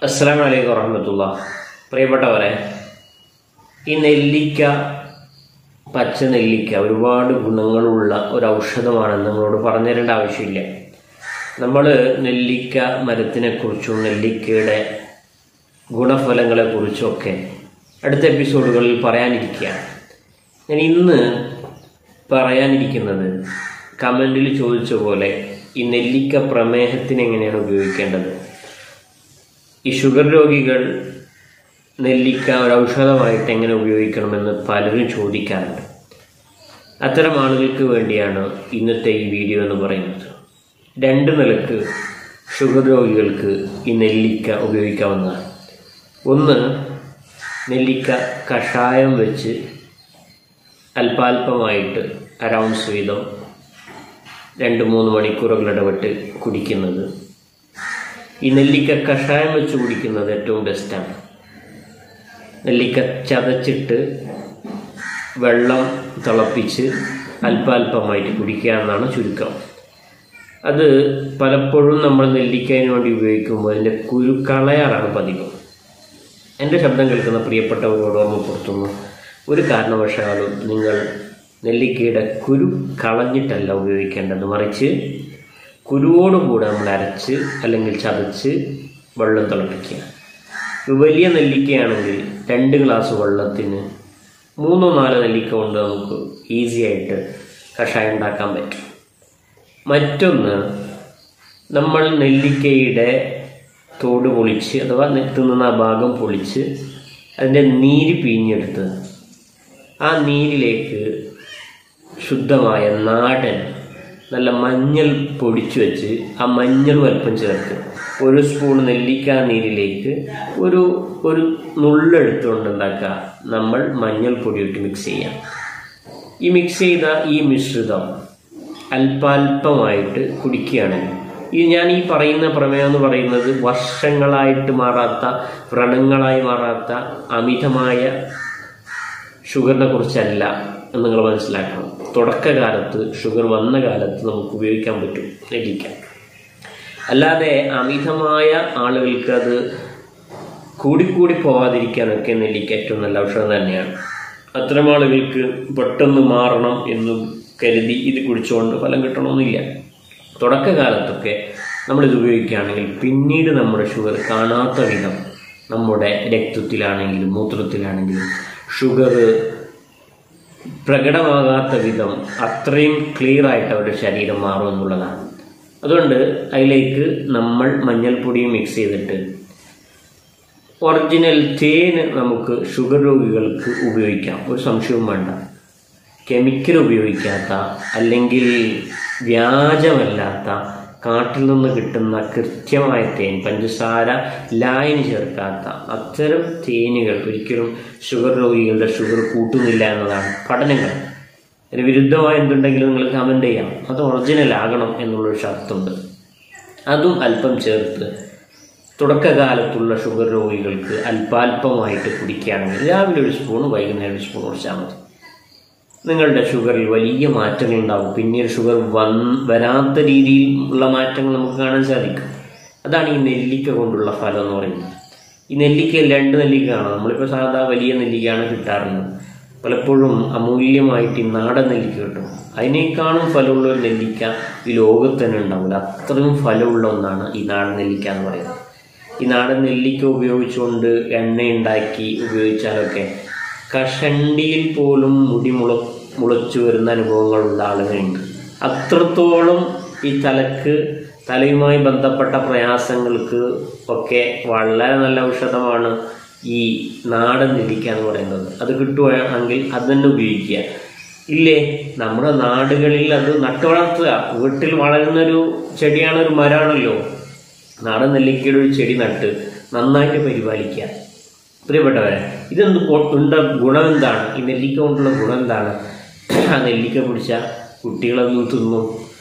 അസ്സാം വലൈക്കും വറഹമത്തുള്ള പ്രിയപ്പെട്ടവരെ ഈ നെല്ലിക്ക പച്ച നെല്ലിക്ക ഒരുപാട് ഗുണങ്ങളുള്ള ഒരു ഔഷധമാണെന്ന് നമ്മളോട് പറഞ്ഞു തരേണ്ട ആവശ്യമില്ല നമ്മൾ നെല്ലിക്ക മരത്തിനെക്കുറിച്ചും നെല്ലിക്കയുടെ ഗുണഫലങ്ങളെക്കുറിച്ചുമൊക്കെ അടുത്ത എപ്പിസോഡുകളിൽ പറയാനിരിക്കുകയാണ് ഞാൻ ഇന്ന് പറയാനിരിക്കുന്നത് കമൻറ്റിൽ ചോദിച്ച പോലെ ഈ നെല്ലിക്ക പ്രമേഹത്തിന് എങ്ങനെയാണ് ഉപയോഗിക്കേണ്ടത് ഈ ഷുഗർ രോഗികൾ നെല്ലിക്ക ഒരു ഔഷധമായിട്ട് എങ്ങനെ ഉപയോഗിക്കണമെന്ന് പലരും ചോദിക്കാറുണ്ട് അത്തരം ആളുകൾക്ക് വേണ്ടിയാണ് ഇന്നത്തെ ഈ വീഡിയോ എന്ന് പറയുന്നത് രണ്ട് നിലക്ക് ഷുഗർ രോഗികൾക്ക് ഈ നെല്ലിക്ക ഉപയോഗിക്കാവുന്നതാണ് ഒന്ന് നെല്ലിക്ക കഷായം വെച്ച് അല്പാൽപമായിട്ട് അരൗൺസ് വീതം രണ്ട് മൂന്ന് മണിക്കൂറുകൾ ഇടപെട്ട് കുടിക്കുന്നത് ഈ നെല്ലിക്ക കഷായം വെച്ച് കുടിക്കുന്നത് ഏറ്റവും ബെസ്റ്റാണ് നെല്ലിക്ക ചതച്ചിട്ട് വെള്ളം തിളപ്പിച്ച് അല്പാൽപമായിട്ട് കുടിക്കുക എന്നാണ് ചുരുക്കം അത് പലപ്പോഴും നമ്മൾ നെല്ലിക്കതിന് വേണ്ടി ഉപയോഗിക്കുമ്പോൾ അതിൻ്റെ കുരു കളയാറാണ് പതിവ് എൻ്റെ ശബ്ദം കേൾക്കുന്ന പ്രിയപ്പെട്ടവരോട് ഓർമ്മപ്പെടുത്തുന്നു ഒരു കാരണവശാലും നിങ്ങൾ നെല്ലിക്കയുടെ കുരു കളഞ്ഞിട്ടല്ല ഉപയോഗിക്കേണ്ടത് മറിച്ച് കുരുവോടുകൂടെ നമ്മൾ അരച്ച് അല്ലെങ്കിൽ ചതച്ച് വെള്ളം തിളപ്പിക്കുക ഒരു വലിയ നെല്ലിക്കയാണെങ്കിൽ രണ്ട് ഗ്ലാസ് വെള്ളത്തിന് മൂന്നോ നാലോ നെല്ലിക്ക കൊണ്ട് നമുക്ക് ഈസി ആയിട്ട് കഷായം ഉണ്ടാക്കാൻ പറ്റും മറ്റൊന്ന് നമ്മൾ നെല്ലിക്കയുടെ തോട് പൊളിച്ച് അഥവാ തിന്നുന്ന ആ ഭാഗം പൊളിച്ച് അതിൻ്റെ നീര് പിഴിഞ്ഞെടുത്ത് ആ നീരിലേക്ക് ശുദ്ധമായ നാടൻ നല്ല മഞ്ഞൾ പൊടിച്ചു വെച്ച് ആ മഞ്ഞൾ അല്പം ചേർത്ത് ഒരു സ്പൂൺ നെല്ലിക്ക നീരിലേക്ക് ഒരു ഒരു നുള്ളെടുത്തുകൊണ്ട് ഉണ്ടാക്കുക നമ്മൾ മഞ്ഞൾ പൊടിയിട്ട് മിക്സ് ചെയ്യാം ഈ മിക്സ് ചെയ്ത ഈ മിശ്രിതം അല്പാൽപമായിട്ട് കുടിക്കുകയാണെങ്കിൽ ഇത് ഞാൻ ഈ പറയുന്ന പ്രമേയം എന്ന് പറയുന്നത് വർഷങ്ങളായിട്ട് മാറാത്ത വ്രണങ്ങളായി മാറാത്ത അമിതമായ ഷുഗറിനെ കുറിച്ചല്ല എന്ന് നിങ്ങൾ മനസ്സിലാക്കണം തുടക്കകാലത്ത് ഷുഗർ വന്ന കാലത്ത് നമുക്ക് ഉപയോഗിക്കാൻ പറ്റും നെല്ലിക്ക അല്ലാതെ അമിതമായ ആളുകൾക്ക് അത് കൂടിക്കൂടി പോവാതിരിക്കാനൊക്കെ നെല്ലിക്ക ഏറ്റവും നല്ല ഔഷധം തന്നെയാണ് അത്തരം ആളുകൾക്ക് പെട്ടെന്ന് മാറണം എന്ന് കരുതി ഇത് കുടിച്ചുകൊണ്ട് ഫലം കിട്ടണമെന്നില്ല തുടക്കകാലത്തൊക്കെ നമ്മളിത് ഉപയോഗിക്കുകയാണെങ്കിൽ പിന്നീട് നമ്മുടെ ഷുഗർ കാണാത്ത വിധം നമ്മുടെ രക്തത്തിലാണെങ്കിലും മൂത്രത്തിലാണെങ്കിലും ഷുഗർ പ്രകടമാകാത്ത വിധം അത്രയും ക്ലിയർ ആയിട്ട് അവരുടെ ശരീരം മാറും എന്നുള്ളതാണ് അതുകൊണ്ട് അതിലേക്ക് നമ്മൾ മഞ്ഞൾപ്പൊടിയും മിക്സ് ചെയ്തിട്ട് ഒറിജിനൽ തേന് നമുക്ക് ഷുഗർ രോഗികൾക്ക് ഉപയോഗിക്കാം ഒരു സംശയവും വേണ്ട കെമിക്കൽ ഉപയോഗിക്കാത്ത അല്ലെങ്കിൽ വ്യാജമല്ലാത്ത കാട്ടിൽ നിന്ന് കിട്ടുന്ന കൃത്യമായ തേൻ പഞ്ചസാര ലായനി ചേർക്കാത്ത അത്തരം തേനുകൾ ഒരിക്കലും ഷുഗർ രോഗികളുടെ ഷുഗർ കൂട്ടുന്നില്ല എന്നതാണ് പഠനങ്ങൾ അതിന് വിരുദ്ധമായ എന്തുണ്ടെങ്കിലും നിങ്ങൾ കമൻ്റ് ചെയ്യാം അത് ഒറിജിനൽ ആകണം എന്നുള്ളൊരു ഷർത്തുണ്ട് അതും അല്പം ചേർത്ത് തുടക്കകാലത്തുള്ള ഷുഗർ രോഗികൾക്ക് അല്പാൽപമായിട്ട് കുടിക്കുകയാണെങ്കിൽ രാവിലെ ഒരു സ്പൂൺ വൈകുന്നേരം ഒരു സ്പൂൺ കുടിച്ചാൽ മതി നിങ്ങളുടെ ഷുഗറിൽ വലിയ മാറ്റങ്ങൾ ഉണ്ടാവും പിന്നീട് ഷുഗർ വന്ന് വരാത്ത രീതിയിലുള്ള മാറ്റങ്ങൾ നമുക്ക് കാണാൻ സാധിക്കും അതാണ് ഈ നെല്ലിക്ക കൊണ്ടുള്ള ഫലം എന്ന് പറയുന്നത് ഈ നെല്ലിക്കയിൽ രണ്ട് നെല്ലിക്ക കാണാം നമ്മളിപ്പോൾ സാധാ വലിയ നെല്ലിക്കയാണ് കിട്ടാറുള്ളത് പലപ്പോഴും അമൂല്യമായിട്ട് ഈ നാടൻ നെല്ലിക്ക കിട്ടും അതിനേക്കാളും ഫലമുള്ള ഒരു നെല്ലിക്ക ഈ ലോകത്ത് തന്നെ ഉണ്ടാവില്ല അത്രയും ഫലമുള്ള ഒന്നാണ് ഈ നാടൻ നെല്ലിക്ക എന്ന് പറയുന്നത് ഈ നാടൻ നെല്ലിക്ക ഉപയോഗിച്ചുകൊണ്ട് എണ്ണ ഉണ്ടാക്കി ഉപയോഗിച്ചാലൊക്കെ കഷണ്ടിയിൽ പോലും മുടി മുള മുളച്ചു വരുന്ന അനുഭവങ്ങളുള്ള ആളുകളുണ്ട് അത്രത്തോളം ഈ തലക്ക് തലയുമായി ബന്ധപ്പെട്ട പ്രയാസങ്ങൾക്ക് ഒക്കെ വളരെ നല്ല ഔഷധമാണ് ഈ നാടൻ നെല്ലിക്ക എന്ന് പറയുന്നത് അത് കിട്ടുകയാണെങ്കിൽ അത് തന്നെ ഉപയോഗിക്കുക ഇല്ലേ നമ്മുടെ നാടുകളിൽ അത് നട്ടു വളർത്തുക വീട്ടിൽ വളരുന്നൊരു ചെടിയാണ് ഒരു മരമാണല്ലോ നാടൻ നെല്ലിക്കയുടെ ഒരു ചെടി നട്ട് നന്നായിട്ട് പരിപാലിക്കുക പ്രിയപ്പെട്ടവരെ ഇതെന്ത് ഉണ്ട് ഗുണം എന്താണ് ഈ നെല്ലിക്ക കൊണ്ടുള്ള ഗുണം എന്താണ് ആ നെല്ലിക്ക പിടിച്ച കുട്ടികളൊന്നും തിന്നു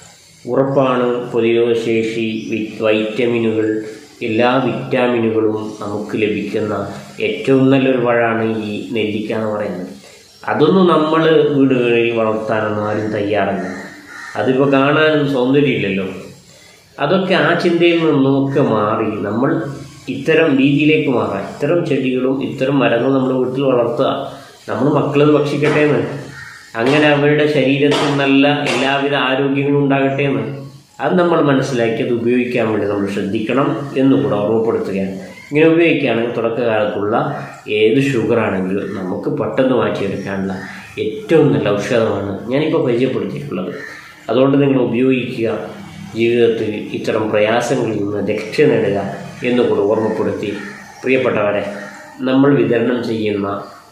ഉറപ്പാണ് പ്രതിരോധശേഷി വൈറ്റമിനുകൾ എല്ലാ വിറ്റാമിനുകളും നമുക്ക് ലഭിക്കുന്ന ഏറ്റവും നല്ലൊരു പഴമാണ് ഈ നെല്ലിക്ക എന്ന് പറയുന്നത് അതൊന്നും നമ്മൾ വീടുകളിൽ വളർത്താനൊന്നും ആരും തയ്യാറല്ല അതിപ്പോൾ കാണാനും സൗന്ദര്യമില്ലല്ലോ അതൊക്കെ ആ ചിന്തയിൽ നിന്നൊക്കെ മാറി നമ്മൾ ഇത്തരം രീതിയിലേക്ക് മാറാം ഇത്തരം ചെടികളും ഇത്തരം മരങ്ങളും നമ്മുടെ വീട്ടിൽ വളർത്തുക നമ്മൾ മക്കളത് ഭക്ഷിക്കട്ടെ എന്ന് അങ്ങനെ അവരുടെ ശരീരത്തിൽ നല്ല എല്ലാവിധ ആരോഗ്യങ്ങളും ഉണ്ടാകട്ടെ എന്ന് അത് നമ്മൾ മനസ്സിലാക്കി അത് ഉപയോഗിക്കാൻ വേണ്ടി നമ്മൾ ശ്രദ്ധിക്കണം എന്ന് കൂടെ ഓർമ്മപ്പെടുത്തുകയാണ് ഇങ്ങനെ ഉപയോഗിക്കുകയാണെങ്കിൽ തുടക്കകാലത്തുള്ള ഏത് ഷുഗറാണെങ്കിലും നമുക്ക് പെട്ടെന്ന് മാറ്റിയെടുക്കാനുള്ള ഏറ്റവും നല്ല ഔഷധമാണ് ഞാനിപ്പോൾ പരിചയപ്പെടുത്തിയിട്ടുള്ളത് അതുകൊണ്ട് നിങ്ങൾ ഉപയോഗിക്കുക ജീവിതത്തിൽ ഇത്തരം പ്രയാസങ്ങളിൽ നിന്ന് രക്ഷ നേടുക എന്നുകൂടെ ഓർമ്മപ്പെടുത്തി പ്രിയപ്പെട്ടവരെ നമ്മൾ വിതരണം ചെയ്യുന്ന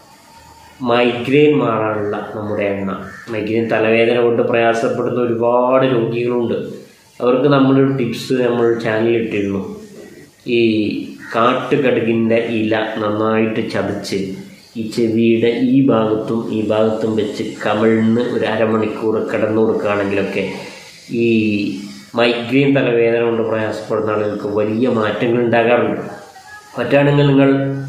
മൈഗ്രെയിൻ മാറാനുള്ള നമ്മുടെ എണ്ണ മൈഗ്രെയിൻ തലവേദന കൊണ്ട് പ്രയാസപ്പെടുന്ന ഒരുപാട് രോഗികളുണ്ട് അവർക്ക് നമ്മളൊരു ടിപ്സ് നമ്മൾ ചാനലിൽ ഇട്ടിരുന്നു ഈ കാട്ടുകടുകിൻ്റെ ഇല നന്നായിട്ട് ചതച്ച് ഈ ചെവിയുടെ ഈ ഭാഗത്തും ഈ ഭാഗത്തും വെച്ച് കമിഴ്ന്ന് ഒരു അരമണിക്കൂർ കിടന്നു കൊടുക്കുകയാണെങ്കിലൊക്കെ ഈ മൈഗ്രെയിൻ തലവേദന കൊണ്ട് പ്രയാസപ്പെടുന്ന ആളുകൾക്ക് വലിയ മാറ്റങ്ങൾ ഉണ്ടാകാറുണ്ട് പറ്റുകയാണെങ്കിൽ നിങ്ങൾ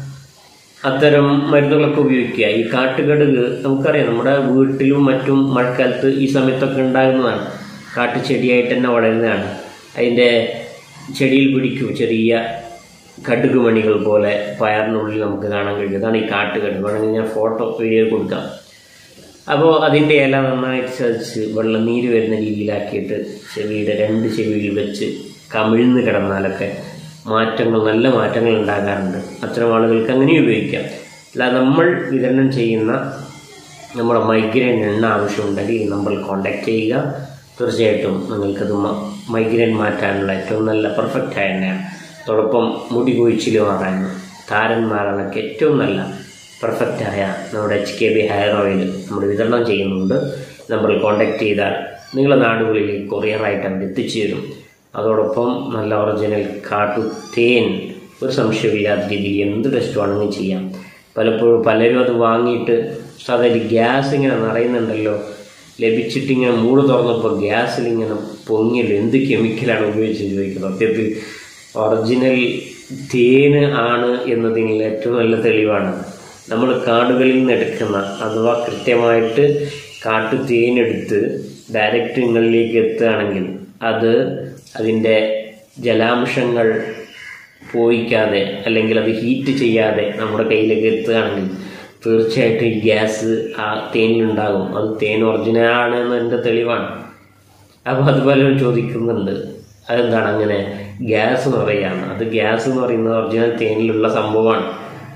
അത്തരം മരുന്നുകളൊക്കെ ഉപയോഗിക്കുക ഈ കാട്ടുകടുക് നമുക്കറിയാം നമ്മുടെ വീട്ടിലും മറ്റും മഴക്കാലത്ത് ഈ സമയത്തൊക്കെ ഉണ്ടാകുന്നതാണ് കാട്ടുചെടിയായിട്ട് തന്നെ വളരുന്നതാണ് അതിൻ്റെ ചെടിയിൽ പിടിക്കും ചെറിയ കടുക് മണികൾ പോലെ പയറിനുള്ളിൽ നമുക്ക് കാണാൻ കഴിയും അതാണ് ഈ കാട്ടുകടുക് വേണമെങ്കിൽ ഞാൻ ഫോട്ടോ വീഡിയോ കൊടുക്കാം അപ്പോൾ അതിൻ്റെ ഇല നന്നായിട്ട് ചതച്ച് വെള്ളം നീര് വരുന്ന രീതിയിലാക്കിയിട്ട് ചെവിയുടെ രണ്ട് ചെവിയിൽ വെച്ച് കമിഴ്ന്ന് കിടന്നാലൊക്കെ മാറ്റങ്ങൾ നല്ല മാറ്റങ്ങൾ ഉണ്ടാകാറുണ്ട് അത്തരം ആളുകൾക്ക് അങ്ങനെ ഉപയോഗിക്കാം അല്ല നമ്മൾ വിതരണം ചെയ്യുന്ന നമ്മുടെ മൈഗ്രെയിൻ എണ്ണ ആവശ്യമുണ്ടെങ്കിൽ നമ്മൾ കോണ്ടാക്ട് ചെയ്യുക തീർച്ചയായിട്ടും നിങ്ങൾക്കത് മൈഗ്രെയിൻ മാറ്റാനുള്ള ഏറ്റവും നല്ല പെർഫെക്റ്റ് ആയ എണ്ണയാണ് അതോടൊപ്പം മുടി കൊഴിച്ചിൽ മാറാനും താരൻ മാറാനൊക്കെ ഏറ്റവും നല്ല പെർഫെക്റ്റായ നമ്മുടെ H K B hair oil നമ്മൾ വിതരണം ചെയ്യുന്നുണ്ട് നമ്മൾ കോണ്ടാക്ട് ചെയ്താൽ നിങ്ങളുടെ നാടുകളിലേക്ക് കൊറിയറായിട്ട് അവർ എത്തിച്ചു തരും അതോടൊപ്പം നല്ല ഒറിജിനൽ കാട്ടു തേൻ ഒരു സംശയമില്ലാത്ത രീതിയിൽ എന്ത് ടെസ്റ്റ് വേണമെങ്കിലും ചെയ്യാം പലപ്പോഴും പലരും അത് വാങ്ങിയിട്ട് സാധാരണ ഗ്യാസ് ഇങ്ങനെ നിറയുന്നുണ്ടല്ലോ ലഭിച്ചിട്ട് ഇങ്ങനെ മൂട് തുറന്നപ്പോൾ ഗ്യാസിൽ ഇങ്ങനെ പൊങ്ങിയല്ലോ എന്ത് കെമിക്കലാണ് ഉപയോഗിച്ച് ചോദിക്കുന്നത് സത്യത്തിൽ ഒറിജിനൽ തേന് ആണ് എന്നതിനുള്ള ഏറ്റവും നല്ല തെളിവാണ് നമ്മൾ കാടുകളിൽ നിന്ന് എടുക്കുന്ന അഥവാ കൃത്യമായിട്ട് കാട്ടു തേനെടുത്ത് ഡയറക്റ്റ് നിങ്ങളിലേക്ക് എത്തുകയാണെങ്കിൽ അത് അതിൻ്റെ ജലാംശങ്ങൾ പോയിക്കാതെ അല്ലെങ്കിൽ അത് ഹീറ്റ് ചെയ്യാതെ നമ്മുടെ കയ്യിലേക്ക് എത്തുകയാണെങ്കിൽ തീർച്ചയായിട്ടും ഈ ഗ്യാസ് ആ തേനിലുണ്ടാകും അത് തേൻ ഒറിജിനലാണ് എന്നതിൻ്റെ തെളിവാണ് അപ്പോൾ അത് പലരും ചോദിക്കുന്നുണ്ട് അതെന്താണ് അങ്ങനെ ഗ്യാസ് എന്ന് പറയുകയാണ് അത് ഗ്യാസ് എന്ന് പറയുന്നത് ഒറിജിനൽ തേനിലുള്ള സംഭവമാണ്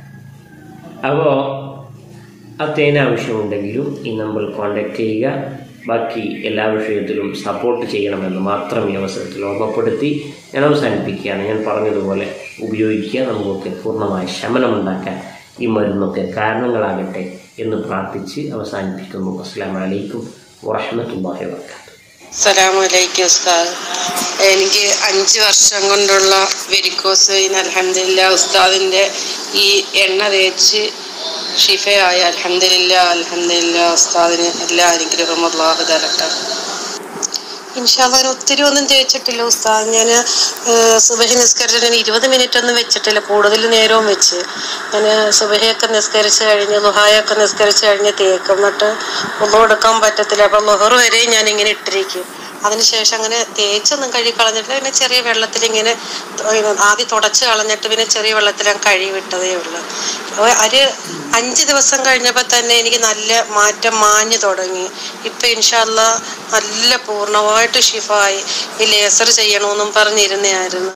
അപ്പോൾ ആ തേൻ ആവശ്യമുണ്ടെങ്കിലും ഈ നമ്പർ കോൺടാക്റ്റ് ചെയ്യുക ബാക്കി എല്ലാ വിഷയത്തിലും സപ്പോർട്ട് ചെയ്യണമെന്ന് മാത്രം ഈ അവസരത്തിൽ ഓർമ്മപ്പെടുത്തി ഞാൻ അവസാനിപ്പിക്കുകയാണ് ഞാൻ പറഞ്ഞതുപോലെ ഉപയോഗിക്കുക നമുക്കൊക്കെ പൂർണ്ണമായ ശമനമുണ്ടാക്കാൻ ഈ മരുന്നൊക്കെ കാരണങ്ങളാകട്ടെ എന്ന് പ്രാർത്ഥിച്ച് അവസാനിപ്പിക്കുന്നു അസ്സാം വലൈക്കും വറഹമത്തല്ലാഹി വർക്കാത്തു അസ്സലാമലൈക്കും ഉസ്താദ് എനിക്ക് അഞ്ച് വർഷം കൊണ്ടുള്ള വെരിക്കോസ് അലഹമില്ല ഉസ്താദിൻ്റെ ഈ എണ്ണ തേച്ച് ഷിഫയായ അലഹമില്ല അലഹമില്ല ഉസ്താദിന് എല്ലാ അനുഗ്രഹവും അള്ളാഹു തരട്ടെ ഇൻഷാല്ലാ ഞാൻ ഒത്തിരി ഒന്നും തേച്ചിട്ടില്ല ഉസ്താദ് ഞാൻ സുബഹി നിസ്കരിച്ചിട്ട് ഞാൻ ഇരുപത് മിനിറ്റ് ഒന്നും വെച്ചിട്ടില്ല കൂടുതൽ നേരവും വെച്ച് ഞാൻ സുബഹയൊക്കെ നിസ്കരിച്ച് കഴിഞ്ഞ് ലുഹായൊക്കെ നിസ്കരിച്ച് കഴിഞ്ഞ് തേക്കും എന്നിട്ട് ഒന്നും എടുക്കാൻ പറ്റത്തില്ല അപ്പം ലുഹർ വരെ ഞാൻ ഇങ്ങനെ ഇട്ടിരിക്കും അതിനുശേഷം അങ്ങനെ തേച്ചൊന്നും കഴുകി കളഞ്ഞിട്ടില്ല പിന്നെ ചെറിയ വെള്ളത്തിൽ ഇങ്ങനെ ആദ്യം തുടച്ച് കളഞ്ഞിട്ട് പിന്നെ ചെറിയ വെള്ളത്തിൽ ഞാൻ കഴുകി വിട്ടതേ ഉള്ളൂ അപ്പോൾ ഒരു അഞ്ച് ദിവസം കഴിഞ്ഞപ്പോൾ തന്നെ എനിക്ക് നല്ല മാറ്റം മാഞ്ഞു തുടങ്ങി ഇപ്പം ഇൻഷാല്ല നല്ല പൂർണ്ണമായിട്ട് ഷിഫായി ഈ ലേസർ ചെയ്യണമെന്നും പറഞ്ഞിരുന്നതായിരുന്നു